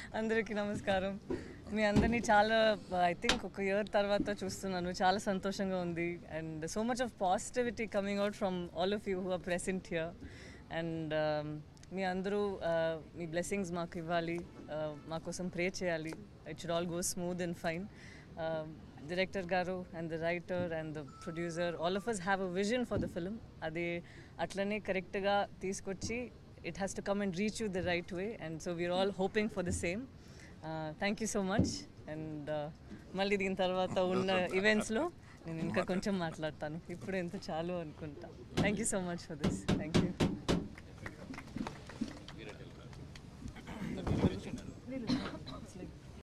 అందరికీ నమస్కారం మీ అందరినీ చాలా ఐ థింక్ ఒక ఇయర్ తర్వాత చూస్తున్నాను చాలా సంతోషంగా ఉంది and so much of positivity coming out from all of you who are present here and మీ అందరూ uh, మీ బ్లెస్సింగ్స్ మాకు ఇవ్వాలి uh, మా కోసం ప్రే చేయాలి it should all go smooth and fine director గారు and the writer and the producer all of us have a vision for the film అది అట్లనే కరెక్ట్గా తీసుకొచ్చి it has to come and reach you the right way and so we're all hoping for the same thank you so much and మళ్ళీ దీని తర్వాత ఉన్న ఈవెంట్స్లో నేను ఇంకా కొంచెం మాట్లాడతాను ఇప్పుడు ఎంత చాలు అనుకుంటా thank you so much for this thank you